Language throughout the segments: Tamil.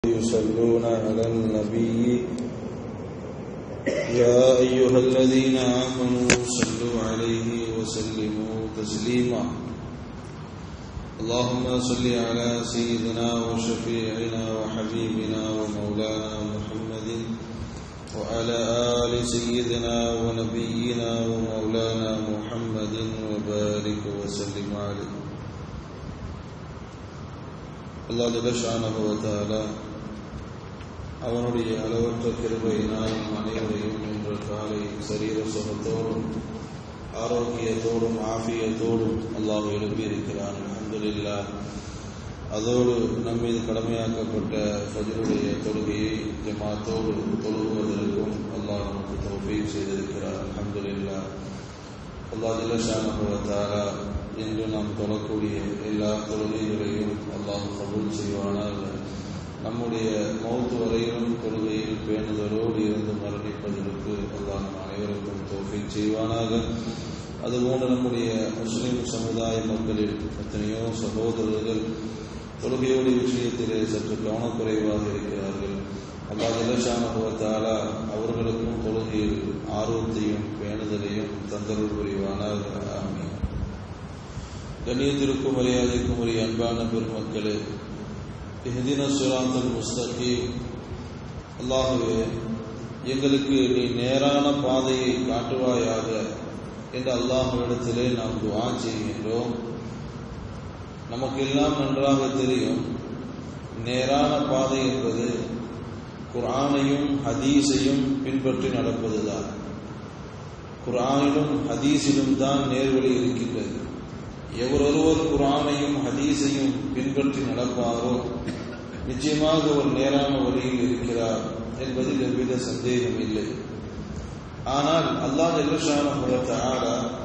يصلون على النبي يا أيها الذين آمنوا صلوا عليه وسلموا تسليما اللهم صل على سيدنا وشفيعنا وحبيبنا ومولانا محمد وعلى آل سيدنا ونبينا ومولانا محمد وبارك وسلم عليه அல்லாஹ் ஜலஷானகுவத்தால அவனுடைய அளவற்ற கிருபையினால் அனைவரையும் இன்று காலை சரீர சுகத்தோடும் ஆரோக்கியத்தோடும் ஆஃபியத்தோடும் அல்லாஹ் எழுப்பியிருக்கிறான் அல்ஹம்துலில்லா அதோடு நம் மீது கடமையாக்கப்பட்ட ஃபஜருடைய தொழுகையை ஜமாத்தோடு தொழுகுவதற்கும் அல்லாஹ் நமக்கு தௌஃபீக் செய்திருக்கிறார் அல்ஹம்துலில்லா அல்லாஹ் ஜல்லஷானகுவத்தாலா இன்று நாம் தொழக்கூடிய எல்லா தொழுகைகளையும் அல்லாஹ் கபூல் செய்வானாக நம்முடைய மௌத்து வரையிலும் தொழுகையில் பேணுதலோடு இருந்து மரணிப்பதற்கு அல்லாஹ் நம் அனைவருக்கும் தோஃபீக் செய்வானாக அதுபோன்று நம்முடைய முஸ்லிம் சமுதாய மக்களில் எத்தனையோ சகோதரர்கள் தொழுகையோடைய விஷயத்திலே சற்று கவனக்குறைவாக இருக்கிறார்கள் அல்லாஹ் இலஷானுபவத்தாலா அவர்களுக்கும் தொழுகையில் ஆர்வத்தையும் பேணுதலையும் தந்தருள் புரிவானாக ஆமீன் கண்ணியத்திற்கும் மரியாதைக்கும் உரிய அன்பான பெருமக்களே ஹிதின சுராந்தல் முஸ்தகி அல்லாஹுவே எங்களுக்கு நீ நேரான பாதையை காட்டுவாயாக என்று அல்லாஹுவிடத்திலே நாம் துவா செய்கின்றோம் நமக்கெல்லாம் நன்றாக தெரியும் நேரான பாதை என்பது குரானையும் ஹதீஸையும் பின்பற்றி நடப்பதுதான் குரானிலும் ஹதீஸிலும் தான் நேர்வழி இருக்கின்றது எவரொருவர் குரானையும் ஹதீஸையும் பின்பற்றி நடப்பாரோ நிச்சயமாக ஒரு நேரான வழியில் இருக்கிறார் என்பதில் எவ்வித சந்தேகம் இல்லை ஆனால் அல்லாஹ் ஜெல்லஷான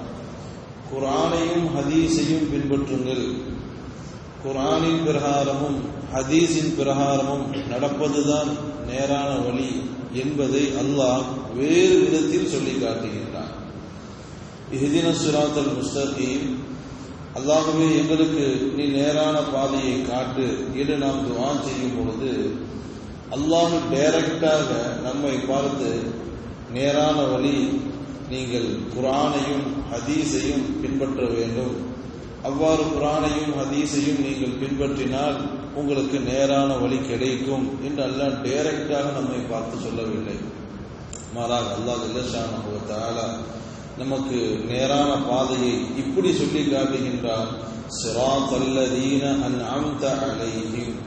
குரானையும் ஹதீஸையும் பின்பற்றுங்கள் குரானின் பிரகாரமும் ஹதீஸின் பிரகாரமும் நடப்பதுதான் நேரான வழி என்பதை அல்லாஹ் வேறு விதத்தில் சொல்லி காட்டுகின்றான் இஹிதின சுராத்தல் முஸ்தகீம் அல்லாகவே எங்களுக்கு நீ நேரான பாதையை காட்டு என்று நாம் துவா செய்யும் பொழுது அல்லாஹு டைரக்டாக நம்மை பார்த்து நேரான வழி நீங்கள் குரானையும் ஹதீஸையும் பின்பற்ற வேண்டும் அவ்வாறு குரானையும் ஹதீஸையும் நீங்கள் பின்பற்றினால் உங்களுக்கு நேரான வழி கிடைக்கும் என்று அல்லாஹ் டைரக்டாக நம்மை பார்த்து சொல்லவில்லை மாறாக அல்லாஹ் இல்லஷான நமக்கு நேரான பாதையை இப்படி சொல்லி காட்டுகின்றார் சிராத்தல்லதீன அன் அம்த அலைஹிம்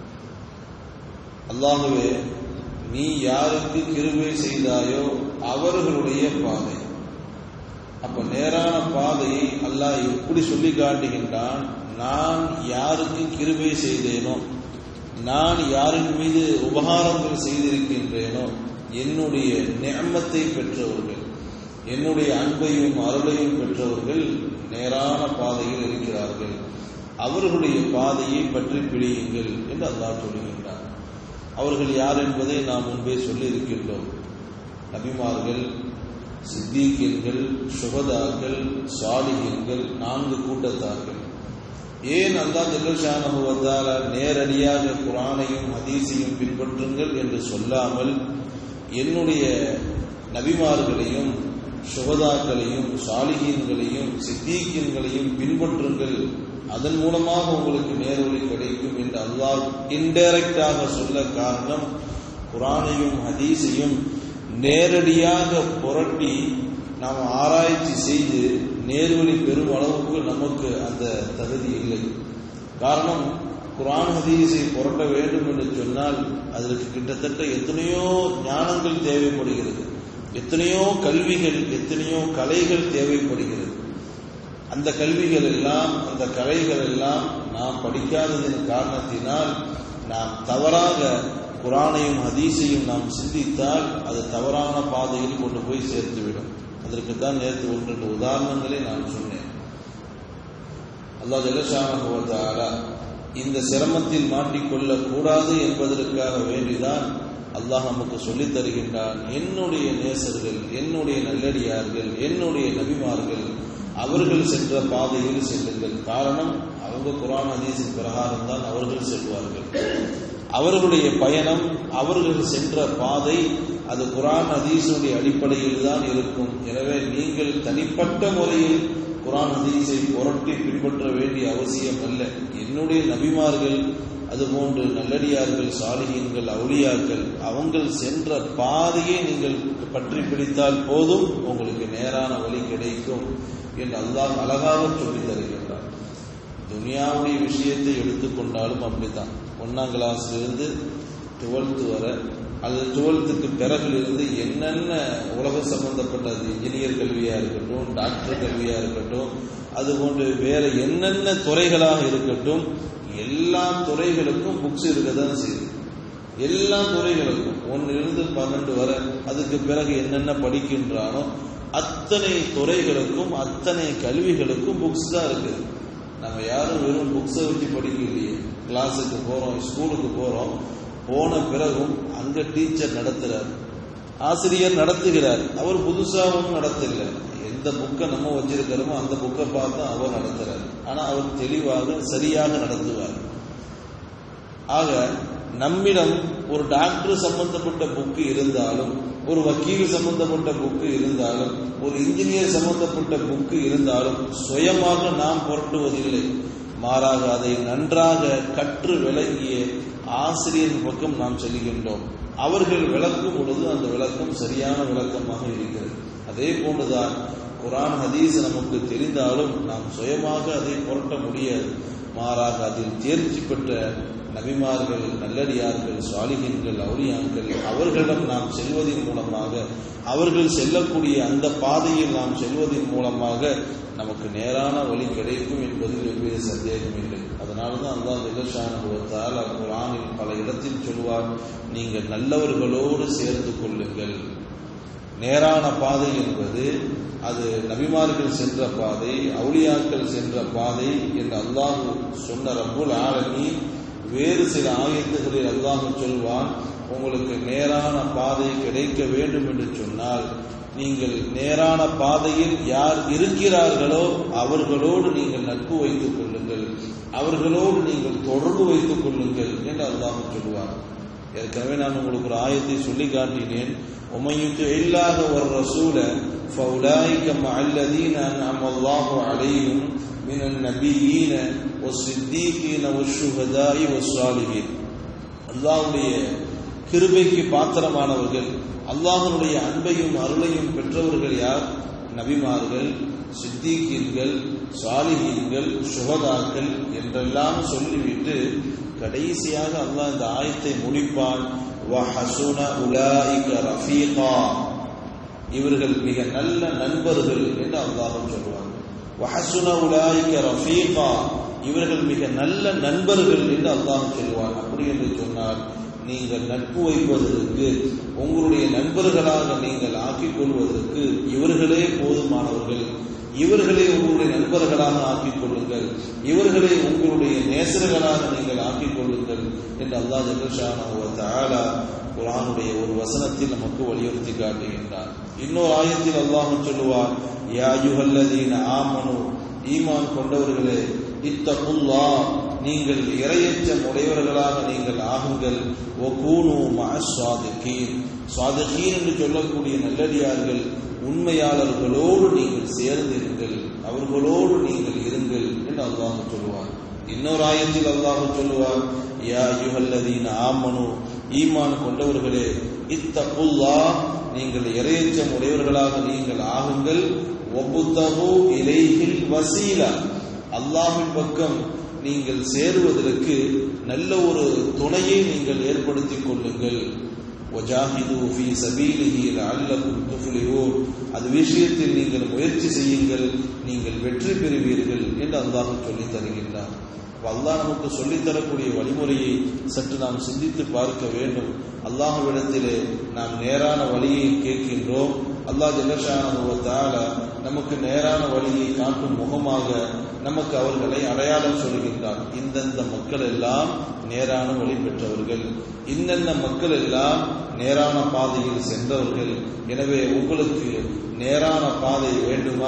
அல்லாஹுவே நீ யாருக்கு கிருபை செய்தாயோ அவர்களுடைய பாதை அப்ப நேரான பாதையை அல்லாஹ் எப்படி சொல்லி காட்டுகின்றான் நான் யாருக்கு கிருபை செய்தேனோ நான் யாரின் மீது உபகாரங்கள் செய்திருக்கின்றேனோ என்னுடைய நியமத்தை பெற்றவர்கள் என்னுடைய அன்பையும் அருளையும் பெற்றவர்கள் நேரான பாதையில் இருக்கிறார்கள் அவர்களுடைய பாதையை பற்றி பிடியுங்கள் என்று அல்லாஹ் சொல்லுகின்றார் அவர்கள் யார் என்பதை நாம் முன்பே சொல்லி இருக்கின்றோம் நபிமார்கள் சித்தீக்கியன்கள் சுகதாக்கள் சாலிகன்கள் நான்கு கூட்டத்தார்கள் ஏன் அல்லா ஜெல்லஷானுவத்தால நேரடியாக குரானையும் ஹதீஸையும் பின்பற்றுங்கள் என்று சொல்லாமல் என்னுடைய நபிமார்களையும் சுகதாக்களையும் சாலிகீன்களையும் சித்தீக்கியன்களையும் பின்பற்றுங்கள் அதன் மூலமாக உங்களுக்கு நேர்வழி கிடைக்கும் என்று அல்லாஹ் இன்டைரக்டாக சொல்ல காரணம் குரானையும் ஹதீஸையும் நேரடியாக புரட்டி நாம் ஆராய்ச்சி செய்து நேர்வழி பெறும் அளவுக்கு நமக்கு அந்த தகுதி இல்லை காரணம் குரான் ஹதீஸை புரட்ட வேண்டும் என்று சொன்னால் அதற்கு கிட்டத்தட்ட எத்தனையோ ஞானங்கள் தேவைப்படுகிறது எத்தனையோ கல்விகள் எத்தனையோ கலைகள் தேவைப்படுகிறது அந்த கல்விகள் எல்லாம் அந்த கலைகள் எல்லாம் நாம் படிக்காததின் காரணத்தினால் நாம் தவறாக குரானையும் ஹதீஸையும் நாம் சிந்தித்தால் அது தவறான பாதையில் கொண்டு போய் சேர்த்துவிடும் அதற்கு தான் நேற்று ஒன்று ரெண்டு உதாரணங்களை நான் சொன்னேன் அல்லா ஜலசான இந்த சிரமத்தில் மாட்டிக்கொள்ள கூடாது என்பதற்காக வேண்டிதான் அல்லாஹ் நமக்கு சொல்லித் தருகின்றான் என்னுடைய நேசர்கள் என்னுடைய நல்லடியார்கள் என்னுடைய நபிமார்கள் அவர்கள் சென்ற பாதையில் செல்லுங்கள் காரணம் அவங்க குரான் ஹதீஸின் பிரகாரம் தான் அவர்கள் செல்வார்கள் அவர்களுடைய பயணம் அவர்கள் சென்ற பாதை அது குரான் ஹதீஸுடைய அடிப்படையில் தான் இருக்கும் எனவே நீங்கள் தனிப்பட்ட முறையில் குரான் ஹதீஸை புரட்டி பின்பற்ற வேண்டிய அவசியம் அல்ல என்னுடைய நபிமார்கள் அதுபோன்று நல்லடியார்கள் சாலிகீன்கள் அவுளியாக்கள் அவங்கள் சென்ற பாதையை நீங்கள் பற்றி பிடித்தால் போதும் உங்களுக்கு நேரான வழி கிடைக்கும் என்று அல்லாஹ் அழகாக சொல்லி தருகின்றார் துனியாவுடைய விஷயத்தை எடுத்துக்கொண்டாலும் அப்படித்தான் ஒன்னாம் கிளாஸ்லேருந்து டுவெல்த்து வர அது டுவெல்த்துக்கு பிறகுலிருந்து என்னென்ன உலக சம்பந்தப்பட்டது இன்ஜினியர் கல்வியாக இருக்கட்டும் டாக்டர் கல்வியாக இருக்கட்டும் அதுபோன்று வேற என்னென்ன துறைகளாக இருக்கட்டும் எல்லா துறைகளுக்கும் புக்ஸ் இருக்க தான் செய்யுது எல்லா துறைகளுக்கும் ஒன்னிலிருந்து பன்னெண்டு வரை அதுக்கு பிறகு என்னென்ன படிக்கின்றானோ அத்தனை துறைகளுக்கும் அத்தனை கல்விகளுக்கும் புக்ஸ் தான் இருக்குது நம்ம யாரும் வெறும் புக்ஸை வச்சு படிக்கலையே கிளாஸுக்கு போகிறோம் ஸ்கூலுக்கு போகிறோம் போன பிறகும் அங்கே டீச்சர் நடத்துகிறார் ஆசிரியர் நடத்துகிறார் அவர் புதுசாகவும் நடத்தல எந்த புக்கை நம்ம வச்சிருக்கிறோமோ அந்த புக்கை பார்த்து அவர் நடத்துறார் ஆனால் அவர் தெளிவாக சரியாக நடத்துவார் ஆக நம்மிடம் ஒரு டாக்டர் சம்பந்தப்பட்ட புக்கு இருந்தாலும் ஒரு வக்கீல் சம்பந்தப்பட்ட புக்கு இருந்தாலும் ஒரு இன்ஜினியர் சம்பந்தப்பட்ட புக்கு இருந்தாலும் சுயமாக நாம் புரட்டுவதில்லை மாறாக அதை நன்றாக கற்று விளங்கிய ஆசிரியர் பக்கம் நாம் செல்கின்றோம் அவர்கள் விளக்கும் பொழுது அந்த விளக்கம் சரியான விளக்கமாக இருக்கிறது அதே போன்றுதான் குரான் ஹதீஸ் நமக்கு தெரிந்தாலும் நாம் சுயமாக அதை புரட்ட முடியாது மாறாக அதில் தேர்ச்சி பெற்ற நபிமார்கள் நல்லடியார்கள் சுவாலிகன்கள் அவுளியான்கள் அவர்களிடம் நாம் செல்வதன் மூலமாக அவர்கள் செல்லக்கூடிய அந்த பாதையில் நாம் செல்வதன் மூலமாக நமக்கு நேரான வழி கிடைக்கும் என்பதில் எவ்வித சந்தேகம் இல்லை அதனால தான் அந்த நிகழ்ச்சானுபவத்தால் குரானில் பல இடத்தில் சொல்வார் நீங்கள் நல்லவர்களோடு சேர்ந்து கொள்ளுங்கள் நேரான பாதை என்பது அது நபிமார்கள் சென்ற பாதை அவுளியாக்கள் சென்ற பாதை என்று அல்லாஹ் சொன்ன ரப்புல் ஆலமி வேறு சில ஆயத்துகளில் அல்லாஹ் சொல்வான் உங்களுக்கு நேரான பாதை கிடைக்க வேண்டும் என்று சொன்னால் நீங்கள் நேரான பாதையில் யார் இருக்கிறார்களோ அவர்களோடு நீங்கள் நட்பு வைத்துக் கொள்ளுங்கள் அவர்களோடு நீங்கள் தொடர்பு வைத்துக் கொள்ளுங்கள் என்று அல்லாஹ் சொல்வார் ஏற்கனவே நான் உங்களுக்கு ஒரு ஆயத்தை சொல்லி காட்டினேன் உமையுத்து இல்லாத ஒரு ரசூல فأولئك مع الذين أنعم الله عليهم من النبيين والصديقين والشهداء والصالحين அல்லாஹ்வுடைய கிருபைக்கு பாத்திரமானவர்கள் அல்லாஹனுடைய அன்பையும் அருளையும் பெற்றவர்கள் யார் நபிமார்கள் சித்திகீன்கள் சாலிகீன்கள் சுகதாக்கள் என்றெல்லாம் சொல்லிவிட்டு கடைசியாக அல்லாஹ் இந்த ஆயத்தை முடிப்பான் வஹசுன உலாயிக ரஃபீகா இவர்கள் மிக நல்ல நண்பர்கள் என்று அல்லாஹ் சொல்வாங்க வஹசுன உலாயிக ரஃபீகா இவர்கள் மிக நல்ல நண்பர்கள் என்று அல்லாஹ் சொல்வார் அப்படி என்று சொன்னால் நீங்கள் நட்பு வைப்பதற்கு உங்களுடைய நண்பர்களாக நீங்கள் ஆக்கிக் கொள்வதற்கு இவர்களே போதுமானவர்கள் இவர்களை உங்களுடைய நண்பர்களாக ஆக்கிக் கொள்ளுங்கள் இவர்களை உங்களுடைய நேசர்களாக நீங்கள் ஆக்கிக் கொள்ளுங்கள் என்று அல்லாஹ் ஜெகஷானா குரானுடைய ஒரு வசனத்தில் நமக்கு வலியுறுத்தி காட்டுகின்றார் இன்னொரு ஆயத்தில் அல்லாஹ் சொல்லுவார் யா யுஹல்லதீன ஆமனு ஈமான் கொண்டவர்களே இத்தகுல்லா நீங்கள் இரையச்சம் உடையவர்களாக நீங்கள் ஆகுங்கள் ஓ கூணு சுவாதிகீன் சுவாதிகீன் என்று சொல்லக்கூடிய நல்லடியார்கள் உண்மையாளர்களோடு நீங்கள் சேர்ந்திருங்கள் அவர்களோடு நீங்கள் இருங்கள் என்று அல்லாஹ் சொல்லுவார் இன்னொரு ஆயத்தில் அல்லாஹ் சொல்லுவார் யா யுஹல்லதீன ஆமனு ஈமான் கொண்டவர்களே இத்தகுல்லா நீங்கள் இரையச்சம் உடையவர்களாக நீங்கள் ஆகுங்கள் ஒப்புத்தகு இலைகில் வசீலா அல்லாஹின் பக்கம் நீங்கள் சேருவதற்கு நல்ல ஒரு துணையை நீங்கள் ஏற்படுத்திக் கொள்ளுங்கள் وجاهدوا في سبيله لعلكم تفلحون அது விஷயத்தில் நீங்கள் முயற்சி செய்யுங்கள் நீங்கள் வெற்றி பெறுவீர்கள் என்று அல்லாஹ் சொல்லி தருகின்றார் அல்லாஹ் நமக்கு சொல்லித் தரக்கூடிய வழிமுறையை சற்று நாம் சிந்தித்து பார்க்க வேண்டும் அல்லாஹ்விடத்திலே நாம் நேரான வழியை கேட்கின்றோம் அல்லாஹ் ஜெகஷான நமக்கு நேரான வழியை காட்டும் முகமாக நமக்கு அவர்களை அடையாளம் சொல்கின்றார் இந்தந்த மக்கள் எல்லாம் நேரான வழி பெற்றவர்கள் இன்னென்ன மக்கள் எல்லாம் நேரான பாதையில் சென்றவர்கள் எனவே உங்களுக்கு நேரான பாதை வேண்டுமா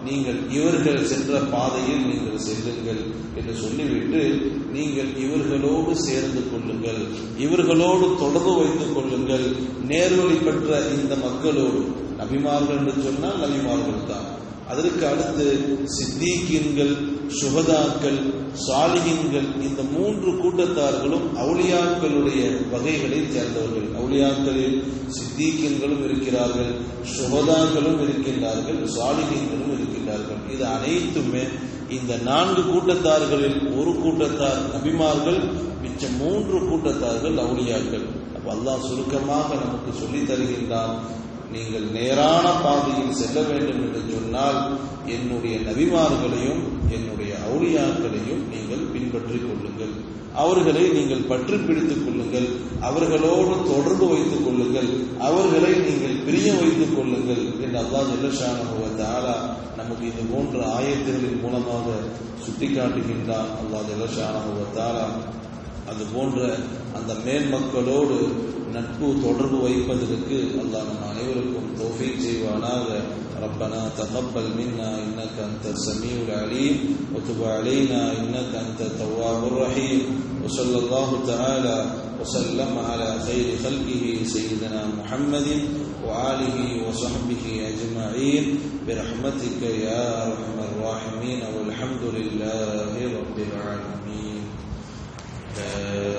நீங்கள் இவர்கள் சென்ற பாதையில் நீங்கள் செல்லுங்கள் என்று சொல்லிவிட்டு நீங்கள் இவர்களோடு சேர்ந்து கொள்ளுங்கள் இவர்களோடு தொடர்பு வைத்துக் கொள்ளுங்கள் நேர்வழி பெற்ற இந்த மக்களோடு நபிமார்கள் என்று சொன்னால் நபிமார்கள் தான் அதற்கு அடுத்து சித்தீக்கின்கள் சுகதாக்கள் சாலிகின்கள் இந்த மூன்று கூட்டத்தார்களும் அவுளியாக்களுடைய வகைகளில் சேர்ந்தவர்கள் அவுளியாக்களில் சித்தீக்கின்களும் இருக்கிறார்கள் சுகதாக்களும் இருக்கின்றார்கள் சாலிகின்களும் இருக்கின்றார்கள் இது அனைத்துமே இந்த நான்கு கூட்டத்தார்களில் ஒரு கூட்டத்தார் நபிமார்கள் மிச்ச மூன்று கூட்டத்தார்கள் அவுளியாக்கள் அப்ப அல்லாஹ் சுருக்கமாக நமக்கு சொல்லித் தருகின்றான் நீங்கள் நேரான பாதையில் செல்ல வேண்டும் என்று சொன்னால் என்னுடைய நபிமார்களையும் என்னுடைய அவுளியாக்களையும் நீங்கள் பின்பற்றிக் கொள்ளுங்கள் அவர்களை நீங்கள் பற்றி பிடித்துக் கொள்ளுங்கள் அவர்களோடு தொடர்பு வைத்துக் கொள்ளுங்கள் அவர்களை நீங்கள் பிரிய வைத்துக் கொள்ளுங்கள் என்று அல்லாஹ் ஜெல்லஷானா நமக்கு இது போன்ற ஆயத்துகளின் மூலமாக சுட்டிக்காட்டுகின்றான் அல்லாஹ் ஜெல்லஷானா அது போன்ற அந்த மேல் மக்களோடு நட்பு தொடர்பு வைப்பதற்கு அல்லாஹ் நம் அனைவருக்கும் தௌஃபீக் செய்வானாக ربنا تقبل منا انك انت السميع العليم وتب علينا انك انت التواب الرحيم وصلى الله تعالى وسلم على خير خلقه سيدنا محمد وآله وصحبه أجمعين برحمتك يا أرحم الراحمين والحمد لله رب العالمين